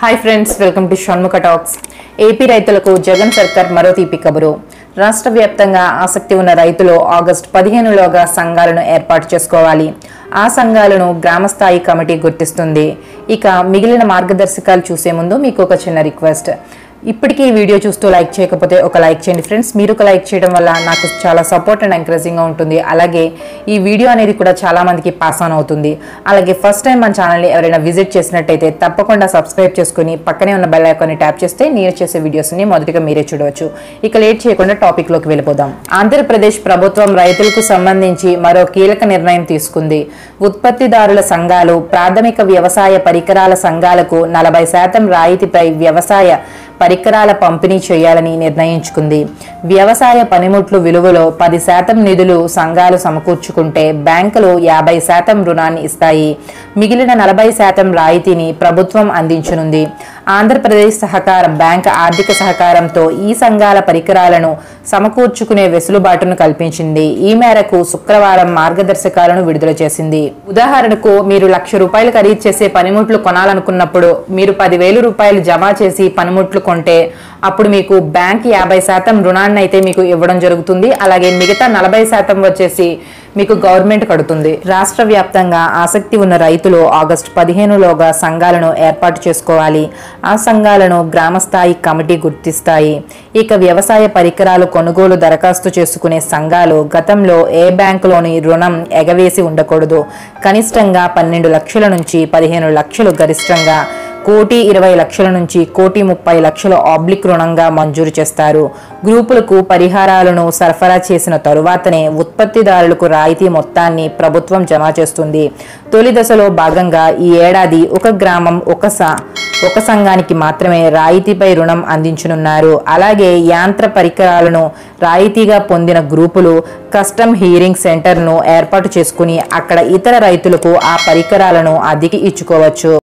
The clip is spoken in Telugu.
hi friends welcome to Shanmukha talks AP రైతులకు జగన్ సర్కార్ మరో తీపి కబురు రాష్ట్ర వ్యాప్తంగా ఆసక్తి ఉన్న రైతులు ఆగస్టు పదిహేనులోగా సంఘాలను ఏర్పాటు చేసుకోవాలి ఆ సంఘాలను గ్రామస్థాయి కమిటీ గుర్తిస్తుంది ఇక మిగిలిన మార్గదర్శకాలు చూసే ముందు మీకు ఒక చిన్న రిక్వెస్ట్ ఇప్పటికీ ఈ వీడియో చూస్తూ లైక్ చేయకపోతే ఒక లైక్ చేయండి ఫ్రెండ్స్ మీరు ఒక లైక్ చేయడం వల్ల నాకు చాలా సపోర్ట్ అండ్ ఎంకరేజింగ్గా ఉంటుంది అలాగే ఈ వీడియో అనేది కూడా చాలా మందికి పాస్ ఆన్ అవుతుంది అలాగే ఫస్ట్ టైం మన ఛానల్ని ఎవరైనా విజిట్ చేసినట్టయితే తప్పకుండా సబ్స్క్రైబ్ చేసుకుని పక్కనే ఉన్న బెల్ ఐకాన్ని ట్యాప్ చేస్తే నేను చేసే వీడియోస్ని మొదటిగా మీరే చూడవచ్చు ఇక లేట్ చేయకుండా టాపిక్లోకి వెళ్ళిపోదాం ఆంధ్రప్రదేశ్ ప్రభుత్వం రైతులకు సంబంధించి మరో కీలక నిర్ణయం తీసుకుంది ఉత్పత్తిదారుల సంఘాలు ప్రాథమిక వ్యవసాయ పరికరాల సంఘాలకు నలభై శాతం రాయితీపై వ్యవసాయ పరికరాల పంపిణీ చేయాలని నిర్ణయించుకుంది వ్యవసాయ పనిముట్లు విలువలో పది శాతం నిధులు సంఘాలు సమకూర్చుకుంటే బ్యాంకులు యాభై శాతం రుణాన్ని ఇస్తాయి మిగిలిన నలభై శాతం రాయితీని ప్రభుత్వం అందించనుంది ఆంధ్రప్రదేశ్ సహకార బ్యాంక్ ఆర్థిక సహకారంతో ఈ సంఘాల పరికరాలను సమకూర్చుకునే వెసులుబాటును కల్పించింది ఈ మేరకు శుక్రవారం మార్గదర్శకాలను విడుదల చేసింది ఉదాహరణకు మీరు లక్ష రూపాయలు ఖరీదు చేసే పనిముట్లు కొనాలనుకున్నప్పుడు మీరు పదివేలు రూపాయలు జమ చేసి పనిముట్లు కొంటే అప్పుడు మీకు బ్యాంక్ యాభై శాతం రుణాన్ని అయితే మీకు ఇవ్వడం జరుగుతుంది అలాగే మిగతా నలభై శాతం వచ్చేసి మీకు గవర్నమెంట్ కడుతుంది రాష్ట్ర వ్యాప్తంగా ఆసక్తి ఉన్న రైతులు ఆగస్టు పదిహేనులోగా సంఘాలను ఏర్పాటు చేసుకోవాలి ఆ సంఘాలను గ్రామస్థాయి కమిటీ గుర్తిస్తాయి ఇక వ్యవసాయ పరికరాలు కొనుగోలు దరఖాస్తు చేసుకునే సంఘాలు గతంలో ఏ బ్యాంకులోని రుణం ఎగవేసి ఉండకూడదు కనిష్టంగా పన్నెండు లక్షల నుంచి పదిహేను లక్షలు గరిష్టంగా కోటి ఇరవై లక్షల నుంచి కోటి ముప్పై లక్షల ఆబ్లిక్ రుణంగా మంజూరు చేస్తారు గ్రూపులకు పరిహారాలను సరఫరా చేసిన తరువాతనే ఉత్పత్తిదారులకు రాయితీ మొత్తాన్ని ప్రభుత్వం జమ చేస్తుంది తొలి దశలో భాగంగా ఈ ఏడాది ఒక గ్రామం ఒక స ఒక సంఘానికి మాత్రమే రాయితీపై రుణం అందించనున్నారు అలాగే యాంత్ర పరికరాలను రాయితీగా పొందిన గ్రూపులు కస్టమ్ హీరింగ్ సెంటర్ను ఏర్పాటు చేసుకుని అక్కడ ఇతర రైతులకు ఆ పరికరాలను అద్దెకి ఇచ్చుకోవచ్చు